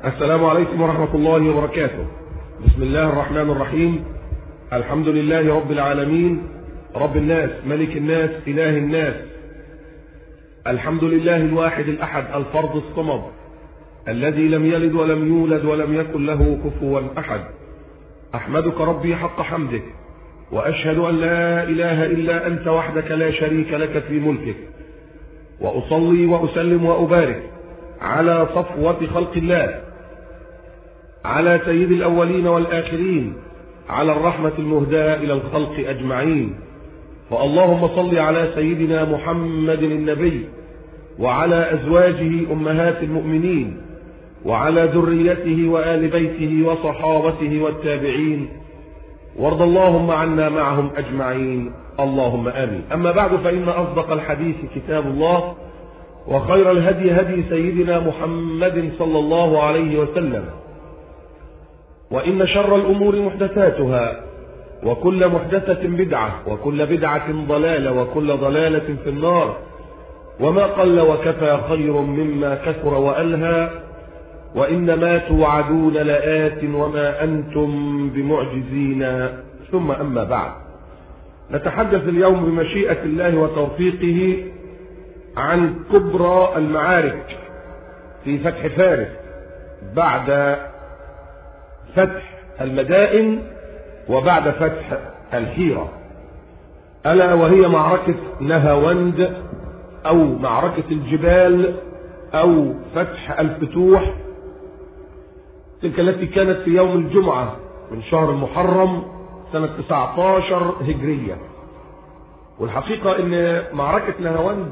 السلام عليكم ورحمة الله وبركاته بسم الله الرحمن الرحيم الحمد لله رب العالمين رب الناس ملك الناس إله الناس الحمد لله الواحد الأحد الفرد الصمد الذي لم يلد ولم يولد ولم يكن له كفوا أحد أحمدك ربي حق حمدك وأشهد أن لا إله إلا أنت وحدك لا شريك لك في ملكك وأصلي وأسلم وأبارك على صفوة خلق الله على سيد الأولين والآخرين على الرحمة المهداة إلى الخلق أجمعين فاللهم صل على سيدنا محمد النبي وعلى أزواجه أمهات المؤمنين وعلى ذريته وآل بيته وصحابته والتابعين وارض اللهم عنا معهم أجمعين اللهم آمين أما بعد فإن أصدق الحديث كتاب الله وخير الهدي هدي سيدنا محمد صلى الله عليه وسلم وإن شر الأمور محدثاتها وكل محدثة بدعة وكل بدعة ضلالة وكل ضلالة في النار وما قل وكفى خير مما كثر وألهى وإنما توعدون لآت وما أنتم بمعجزين ثم أما بعد نتحدث اليوم بمشيئة الله وتوفيقه عن كبرى المعارك في فتح فارس بعد فتح المدائن وبعد فتح الحيرة ألا وهي معركة نهاوند أو معركة الجبال أو فتح الفتوح تلك التي كانت في يوم الجمعة من شهر المحرم سنة 19 هجرية والحقيقة ان معركة نهاوند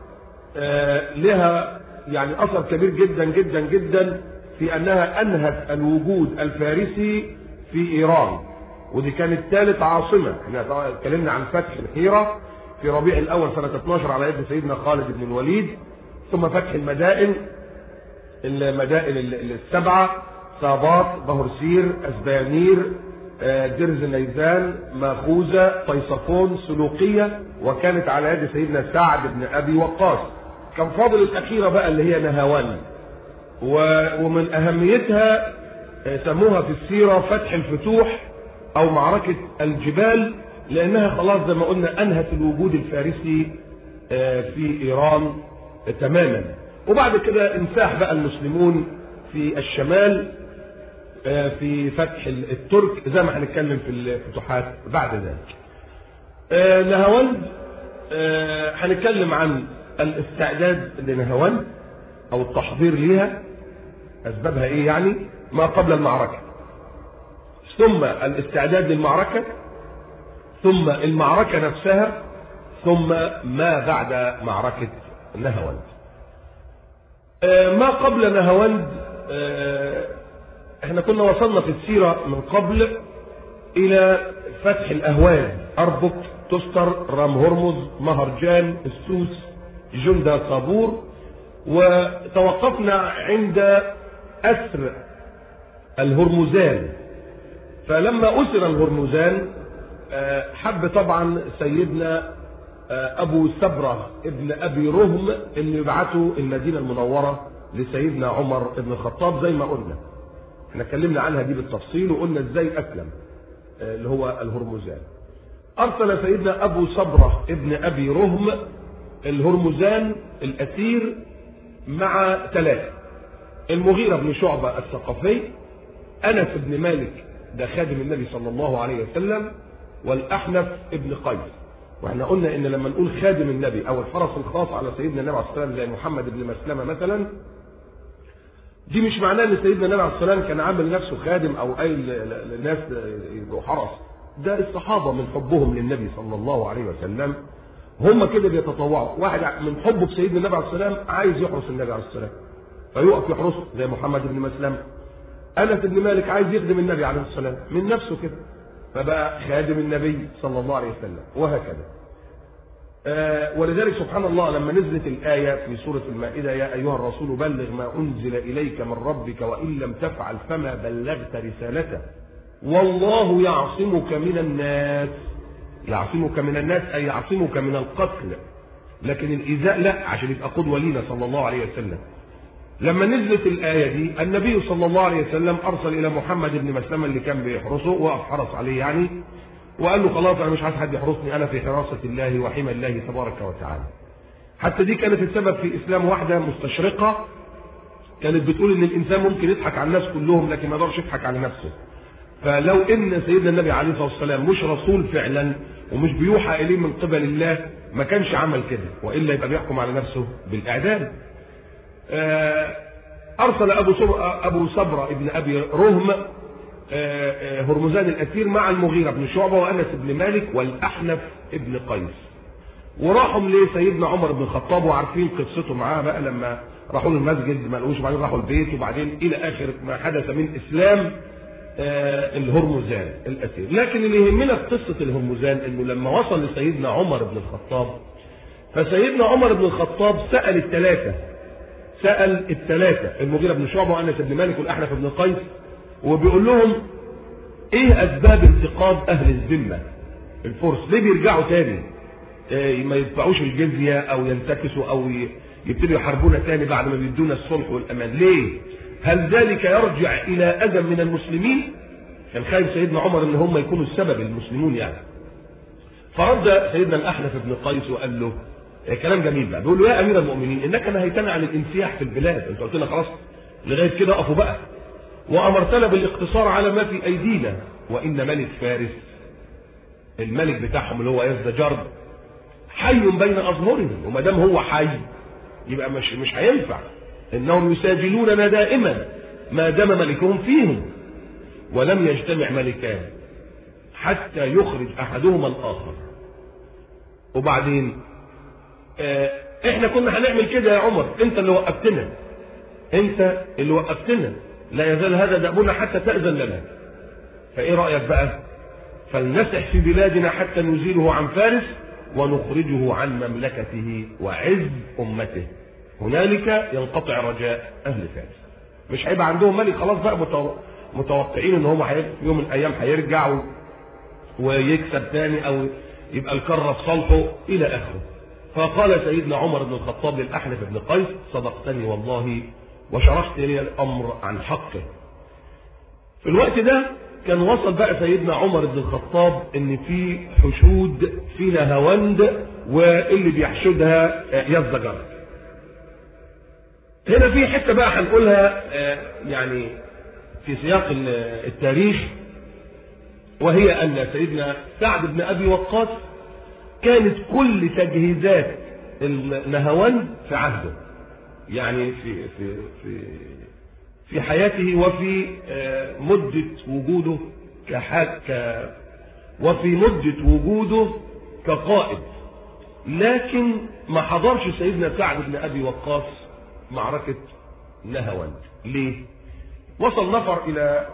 لها يعني اثر كبير جدا جدا جدا في انها انهت الوجود الفارسي في ايران ودي كانت ثالث عاصمة احنا طبعا اتكلمنا عن فتح الحيرة في ربيع الاول سنة 12 على يد سيدنا خالد بن الوليد ثم فتح المدائن المدائن السبعة صابات بهرسير اسبانير درز نيزان ماخوذة طيصفون سلوقية وكانت على يد سيدنا سعد بن ابي وقاص كان فاضل الاخيرة بقى اللي هي نهاوند ومن اهميتها سموها في السيرة فتح الفتوح او معركة الجبال لانها خلاص زي ما قلنا انهت الوجود الفارسي في ايران تماما وبعد كده انساح بقى المسلمون في الشمال في فتح الترك زي ما هنتكلم في الفتوحات بعد ذلك نهاوند هنتكلم عن الاستعداد لنهاوند او التحضير ليها اسبابها ايه يعني ما قبل المعركة ثم الاستعداد للمعركة ثم المعركة نفسها ثم ما بعد معركة نهاوند ما قبل نهاوند احنا كنا وصلنا في السيرة من قبل الى فتح الاهوال اربك تستر رام هرمز مهرجان السوس جندة صابور وتوقفنا عند اسر الهرمزان فلما اسر الهرمزان حب طبعا سيدنا ابو سبرة ابن ابي رهم انه يبعثوا المدينة المنورة لسيدنا عمر بن الخطاب زي ما قلنا احنا اتكلمنا عنها دي بالتفصيل وقلنا ازاي اسلم اللي هو الهرمزان ارسل سيدنا ابو صبرة ابن ابي رهم الهرمزان الاسير مع ثلاثة المغيرة بن شعبة الثقفي انس بن مالك ده خادم النبي صلى الله عليه وسلم والاحنف ابن قيس واحنا قلنا ان لما نقول خادم النبي او الحرس الخاص على سيدنا النبي عليه الصلاه والسلام زي محمد بن مسلمه مثلا دي مش معناه ان سيدنا النبي عليه الصلاه والسلام كان عامل نفسه خادم او اي للناس يبقوا حرس ده الصحابه من حبهم للنبي صلى الله عليه وسلم هم كده بيتطوعوا واحد من حبه بسيدنا النبي عليه الصلاه والسلام عايز يحرس النبي عليه الصلاه والسلام فيقف يحرسه زي محمد بن مسلمه انس بن مالك عايز يخدم النبي عليه الصلاه والسلام من نفسه كده فبقى خادم النبي صلى الله عليه وسلم وهكذا آه ولذلك سبحان الله لما نزلت الآية في سورة المائدة يا أيها الرسول بلغ ما أنزل إليك من ربك وإن لم تفعل فما بلغت رسالته والله يعصمك من الناس يعصمك من الناس أي يعصمك من القتل لكن الإيذاء لا عشان يبقى قدوة لينا صلى الله عليه وسلم لما نزلت الآية دي النبي صلى الله عليه وسلم أرسل إلى محمد بن مسلمة اللي كان بيحرسه وقف حرس عليه يعني وقال له خلاص أنا مش عايز حد يحرسني أنا في حراسة الله وحمى الله تبارك وتعالى حتى دي كانت السبب في إسلام واحدة مستشرقة كانت بتقول إن الإنسان ممكن يضحك على الناس كلهم لكن ما يقدرش يضحك على نفسه فلو ان سيدنا النبي عليه الصلاه والسلام مش رسول فعلا ومش بيوحى اليه من قبل الله ما كانش عمل كده والا يبقى بيحكم على نفسه بالاعدام. ارسل ابو ابو صبره ابن ابي رهم هرمزان الاسير مع المغيره بن شعبه وانس بن مالك والاحنف ابن قيس. وراحوا لسيدنا عمر بن الخطاب وعارفين قصته معاه بقى لما راحوا له المسجد ما لقوش وبعدين راحوا البيت وبعدين الى اخر ما حدث من اسلام الهرمزان الأسير لكن اللي يهمنا في قصة الهرمزان انه لما وصل لسيدنا عمر بن الخطاب فسيدنا عمر بن الخطاب سأل الثلاثة سأل الثلاثة المغيرة بن شعبة وأنس بن مالك والأحنف بن قيس وبيقول لهم ايه اسباب انتقاد اهل الذمة الفرس ليه بيرجعوا تاني إيه ما يدفعوش الجزية او ينتكسوا او يبتدوا يحاربونا تاني بعد ما بيدونا الصلح والامان ليه هل ذلك يرجع الى اذى من المسلمين كان خايف سيدنا عمر ان هم يكونوا السبب المسلمون يعني فرد سيدنا الاحنف بن قيس وقال له كلام جميل بقى بيقول له يا امير المؤمنين انك نهيتنا عن الانسياح في البلاد انت قلت لنا خلاص لغايه كده اقفوا بقى وامرتنا بالاقتصار على ما في ايدينا وان ملك فارس الملك بتاعهم اللي هو يزدجرد حي بين اظهرهم وما دام هو حي يبقى مش مش هينفع انهم يساجلوننا دائما ما دام ملكهم فيهم ولم يجتمع ملكان حتى يخرج احدهما الاخر وبعدين اه احنا كنا هنعمل كده يا عمر انت اللي وقفتنا انت اللي وقفتنا لا يزال هذا دأبنا حتى تأذن لنا فايه رأيك بقى فلنسح في بلادنا حتى نزيله عن فارس ونخرجه عن مملكته وعز امته هنالك ينقطع رجاء اهل فارس مش هيبقى عندهم ملك خلاص بقى متوقعين ان هم في يوم من الايام هيرجع ويكسب تاني او يبقى الكره في صالحه الى اخره فقال سيدنا عمر بن الخطاب للاحنف بن قيس صدقتني والله وشرحت لي الامر عن حقه في الوقت ده كان وصل بقى سيدنا عمر بن الخطاب ان في حشود في نهاوند واللي بيحشدها يزدجر هنا في حته بقى هنقولها يعني في سياق التاريخ وهي ان سيدنا سعد بن ابي وقاص كانت كل تجهيزات النهاوند في عهده يعني في في في في حياته وفي مدة وجوده كحاج ك وفي مدة وجوده كقائد لكن ما حضرش سيدنا سعد بن ابي وقاص معركة نهاوند ليه؟ وصل نفر الى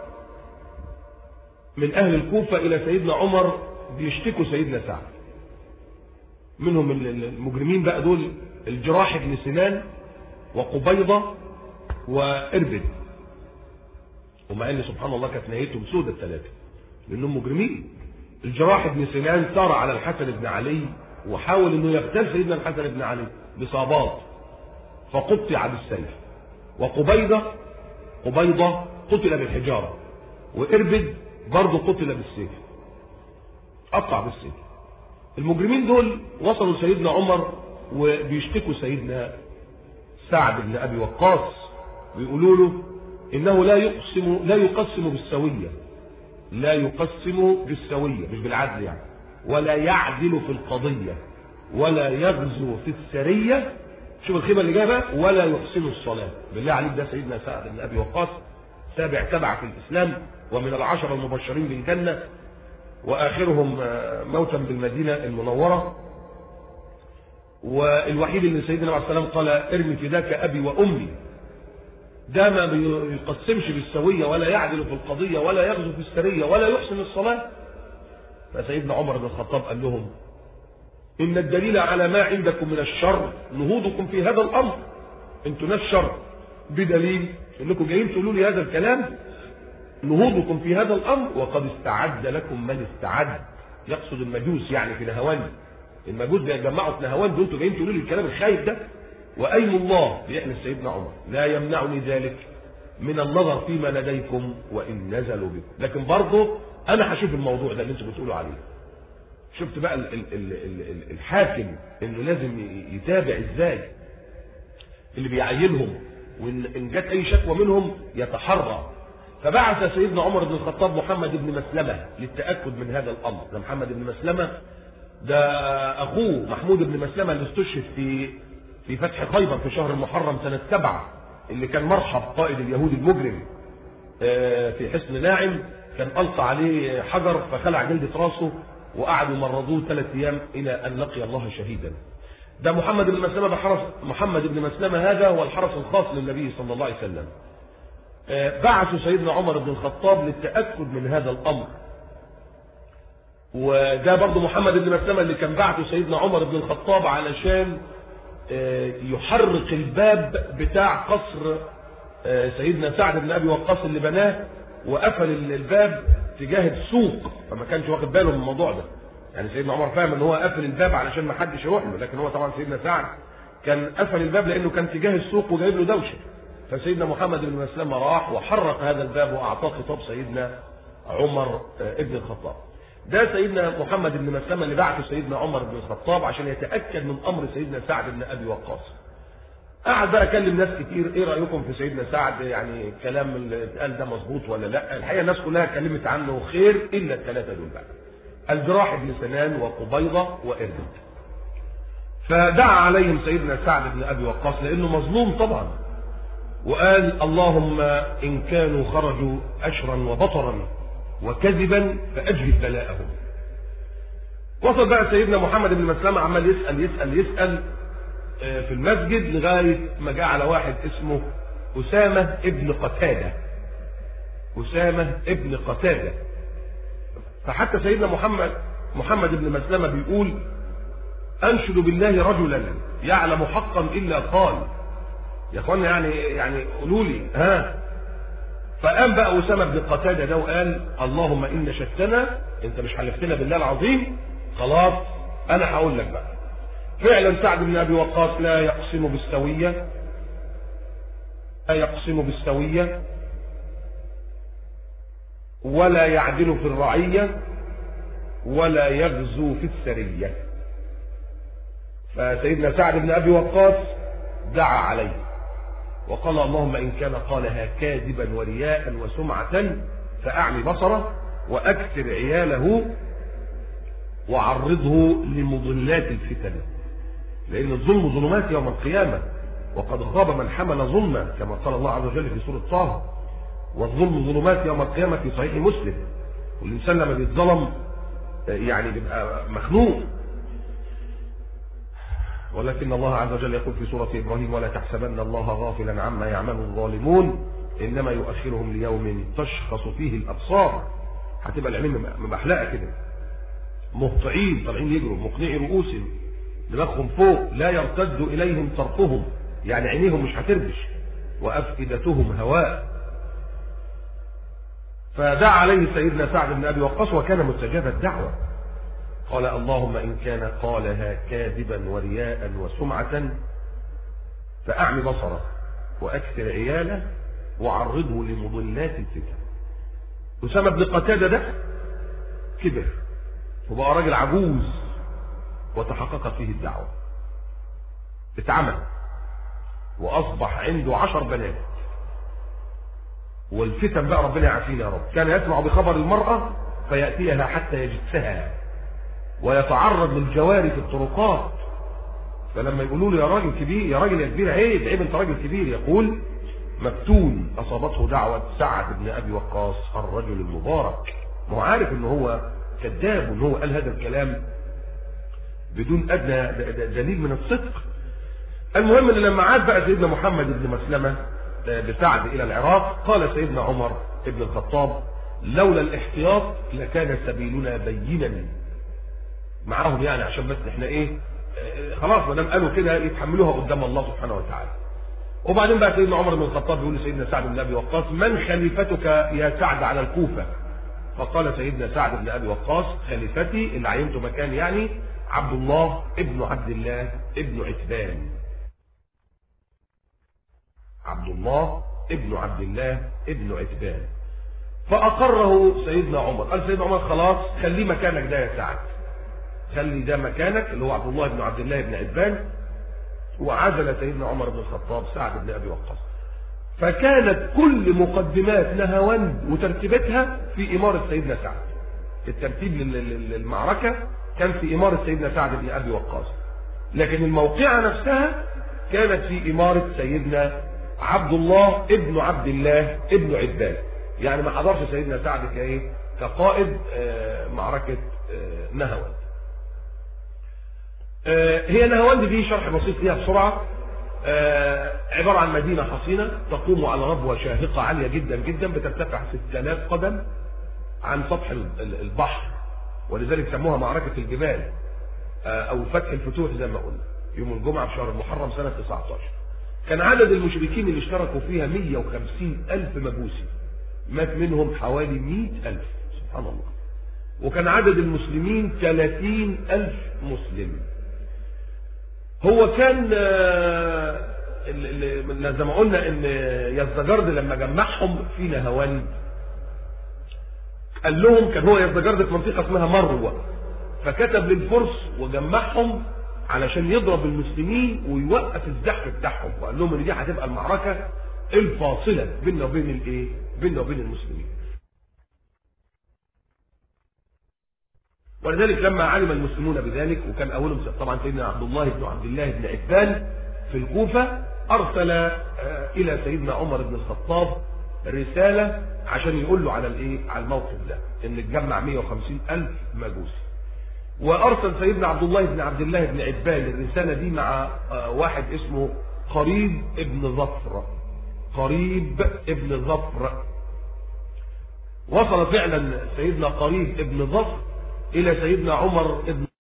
من اهل الكوفة الى سيدنا عمر بيشتكوا سيدنا سعد منهم المجرمين بقى دول الجراح بن سنان وقبيضة واربد ومع ان سبحان الله كانت نهايتهم سودة الثلاثة لانهم مجرمين الجراح بن سنان سار على الحسن بن علي وحاول انه يغتال سيدنا الحسن بن علي بصابات فقطع بالسيف وقبيضة قبيضة قتل بالحجارة واربد برضه قتل بالسيف قطع بالسيف المجرمين دول وصلوا سيدنا عمر وبيشتكوا سيدنا سعد بن ابي وقاص بيقولوا له انه لا يقسم لا يقسم بالسويه لا يقسم بالسويه مش بالعدل يعني ولا يعدل في القضيه ولا يغزو في السريه شوف الخيبه اللي جايه بقى ولا يحسن الصلاه بالله عليك ده سيدنا سعد بن ابي وقاص سابع تبع في الاسلام ومن العشره المبشرين بالجنه واخرهم موتا بالمدينه المنوره والوحيد اللي سيدنا عليه السلام قال ارمي فداك ابي وامي ده ما بيقسمش بالسويه ولا يعدل في القضيه ولا يغزو في السريه ولا يحسن الصلاه فسيدنا عمر بن الخطاب قال لهم ان الدليل على ما عندكم من الشر نهوضكم في هذا الامر انتوا ناس شر بدليل انكم جايين تقولوا لي هذا الكلام نهوضكم في هذا الامر وقد استعد لكم من استعد يقصد المجوس يعني في نهوان المجوس بيجمعوا في نهوان دول انتوا جايين تقولوا لي الكلام الخايف ده وأيم الله بيحلف سيدنا عمر لا يمنعني ذلك من النظر فيما لديكم وإن نزلوا بكم لكن برضه أنا هشوف الموضوع ده اللي أنتم بتقولوا عليه شفت بقى ال ال ال ال الحاكم انه لازم يتابع ازاي اللي بيعينهم وان جت اي شكوى منهم يتحرى فبعث سيدنا عمر بن الخطاب محمد بن مسلمة للتأكد من هذا الأمر ده محمد بن مسلمة ده أخوه محمود بن مسلمة اللي استشهد في في فتح خيبر في شهر المحرم سنة سبعة اللي كان مرحب قائد اليهود المجرم في حصن ناعم كان ألقى عليه حجر فخلع جلدة راسه وقعدوا مرضوه ثلاث أيام إلى أن لقي الله شهيدا ده محمد بن مسلمة ده حرس محمد بن مسلمة هذا هو الحرس الخاص للنبي صلى الله عليه وسلم بعثوا سيدنا عمر بن الخطاب للتأكد من هذا الأمر وده برضه محمد بن مسلمة اللي كان بعثه سيدنا عمر بن الخطاب علشان يحرق الباب بتاع قصر سيدنا سعد بن أبي وقاص اللي بناه وقفل الباب تجاه السوق فما كانش واخد باله من الموضوع ده يعني سيدنا عمر فاهم ان هو قفل الباب علشان ما حدش يروح له لكن هو طبعا سيدنا سعد كان قفل الباب لانه كان تجاه السوق وجايب له دوشه فسيدنا محمد بن مسلمة راح وحرق هذا الباب واعطاه خطاب سيدنا عمر ابن الخطاب ده سيدنا محمد بن مسلمة اللي بعثه سيدنا عمر بن الخطاب عشان يتأكد من أمر سيدنا سعد بن أبي وقاص قعد بقى اكلم ناس كتير ايه رايكم في سيدنا سعد يعني الكلام اللي اتقال ده مظبوط ولا لا الحقيقه الناس كلها اتكلمت عنه خير الا الثلاثه دول بقى الجراح بن سنان وقبيضه واربد فدعا عليهم سيدنا سعد بن ابي وقاص لانه مظلوم طبعا وقال اللهم ان كانوا خرجوا اشرا وبطرا وكذبا فاجلب بلاءهم وصل بقى سيدنا محمد بن مسلمه عمال يسال يسال يسال في المسجد لغاية ما جاء على واحد اسمه أسامة ابن قتادة أسامة ابن قتادة فحتى سيدنا محمد محمد بن مسلمة بيقول أنشد بالله رجلا يعلم حقا إلا قال يا اخوانا يعني يعني قولوا لي ها فقام بقى أسامة بن قتادة ده وقال اللهم إن شتنا أنت مش حلفتنا بالله العظيم خلاص أنا هقول لك بقى فعلا سعد بن ابي وقاص لا يقسم بالسويه لا يقسم بالسويه ولا يعدل في الرعيه ولا يغزو في السريه فسيدنا سعد بن ابي وقاص دعا عليه وقال اللهم ان كان قالها كاذبا ورياء وسمعه فاعمي بصره واكثر عياله وعرضه لمضلات الفتن لأن الظلم ظلمات يوم القيامة وقد خاب من حمل ظلما كما قال الله عز وجل في سورة طه والظلم ظلمات يوم القيامة في صحيح مسلم والإنسان لما بيتظلم يعني بيبقى مخنوق ولكن الله عز وجل يقول في سورة إبراهيم ولا تحسبن الله غافلا عما يعمل الظالمون إنما يؤخرهم ليوم تشخص فيه الأبصار هتبقى العينين مبحلقة كده مهطعين طالعين يجروا مقنعي رؤوسهم دماغهم فوق لا يرتد إليهم طرفهم يعني عينيهم مش هتربش وأفئدتهم هواء فدعا عليه سيدنا سعد بن أبي وقاص وكان مستجاب الدعوة قال اللهم إن كان قالها كاذبا ورياء وسمعة فأعمي بصره وأكثر عياله وعرضه لمضلات الفتن أسامة بن قتادة ده كبر وبقى راجل عجوز وتحققت فيه الدعوة اتعمل وأصبح عنده عشر بنات والفتن بقى ربنا يعافينا يا رب كان يسمع بخبر المرأة فيأتيها حتى يجسها ويتعرض للجواري في الطرقات فلما يقولوا له يا راجل كبير يا راجل يا كبير عيب عيب انت راجل كبير يقول مفتون اصابته دعوه سعد بن ابي وقاص الرجل المبارك ما هو عارف ان هو كذاب وان هو قال هذا الكلام بدون ادنى دليل من الصدق المهم ان لما عاد بقى سيدنا محمد بن مسلمه بسعد الى العراق قال سيدنا عمر بن الخطاب لولا الاحتياط لكان سبيلنا بينا معاهم يعني عشان بس احنا ايه خلاص ما دام قالوا كده يتحملوها قدام الله سبحانه وتعالى وبعدين بقى سيدنا عمر بن الخطاب بيقول لسيدنا سعد بن ابي وقاص من خليفتك يا سعد على الكوفه فقال سيدنا سعد بن ابي وقاص خليفتي اللي عينته مكان يعني عبد الله ابن عبد الله ابن عتبان عبد الله ابن عبد الله ابن عتبان فأقره سيدنا عمر قال سيدنا عمر خلاص خليه مكانك ده يا سعد خلي ده مكانك اللي هو عبد الله بن عبد الله بن عتبان وعزل سيدنا عمر بن الخطاب سعد بن أبي وقاص فكانت كل مقدمات نهاوند وترتيباتها في إمارة سيدنا سعد الترتيب للمعركة كان في إمارة سيدنا سعد بن أبي وقاص لكن الموقعة نفسها كانت في إمارة سيدنا عبد الله ابن عبد الله ابن عبان يعني ما حضرش سيدنا سعد كايه كقائد معركة نهاوند هي نهاوند دي شرح بسيط ليها بسرعة عبارة عن مدينة حصينة تقوم على ربوة شاهقة عالية جدا جدا بترتفع 6000 قدم عن سطح البحر ولذلك سموها معركة الجبال او فتح الفتوح زي ما قلنا يوم الجمعة في شهر المحرم سنة 19 كان عدد المشركين اللي اشتركوا فيها 150 ألف مجوسي مات منهم حوالي 100 ألف سبحان الله وكان عدد المسلمين 30 ألف مسلم هو كان زي ما قلنا ان يزدجرد لما جمعهم في نهوان قال لهم كان هو يزدجرد في منطقة اسمها مروة فكتب للفرس وجمعهم علشان يضرب المسلمين ويوقف الزحف بتاعهم وقال لهم ان دي هتبقى المعركة الفاصلة بيننا وبين الايه بيننا وبين المسلمين ولذلك لما علم المسلمون بذلك وكان اولهم طبعا سيدنا عبد الله بن عبد الله بن عتبان في الكوفة ارسل الى سيدنا عمر بن الخطاب رسالة عشان يقول له على الايه على الموقف ده ان اتجمع 150 الف مجوسي وارسل سيدنا عبد الله بن عبد الله بن عتبان الرسالة دي مع واحد اسمه قريب ابن ظفر قريب ابن ظفر وصل فعلا سيدنا قريب ابن ظفر الى سيدنا عمر ابن